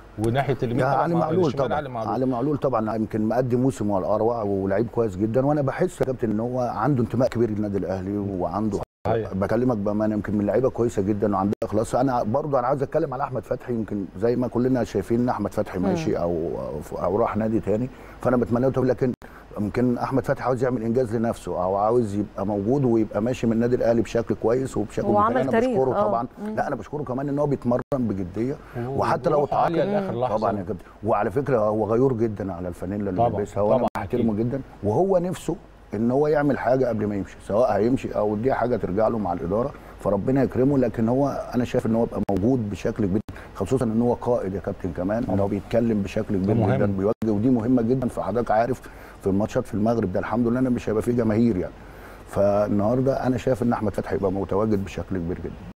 وناحيه اليمين يعني طبعا علي مع- معلول الشمال طبعا علي معلول علي معلول طبعا يمكن مقدم موسم على الاروع ولعيب كويس جدا وانا بحس يا كابتن ان هو عنده انتماء كبير للنادي الاهلي وعنده صحيح. بكلمك بامانه يمكن من لعيبه كويسه جدا وعندها اخلاص انا برضو انا عاوز اتكلم على احمد فتحي يمكن زي ما كلنا شايفين ان احمد فتحي ماشي او او راح نادي تاني فانا بتمنى له لكن يمكن احمد فتحي عاوز يعمل انجاز لنفسه او عاوز يبقى موجود ويبقى ماشي من النادي الاهلي بشكل كويس وبشكل هو عمل انا تاريخ، بشكره آه. طبعا لا انا بشكره كمان ان هو بيتمرن بجديه وحتى لو وروحه عالية اتعاقد لآخر لحظة. طبعا يا كابتن وعلى فكره هو غيور جدا على الفانيلا اللي طبعاً، بيلبسها وانا طبعاً، بحترمه جدا وهو نفسه ان هو يعمل حاجه قبل ما يمشي سواء هيمشي او دي حاجه ترجع له مع الاداره فربنا يكرمه لكن هو انا شايف ان هو يبقى موجود بشكل كبير خصوصا ان هو قائد يا كابتن كمان ان هو بيتكلم بشكل كبير مهم. جدا بيوجه ودي مهمه جدا فحضرتك عارف في الماتشات في المغرب ده الحمد لله انا مش هيبقى فيه جماهير يعني فالنهارده انا شايف ان احمد فتحي يبقى متواجد بشكل كبير جدا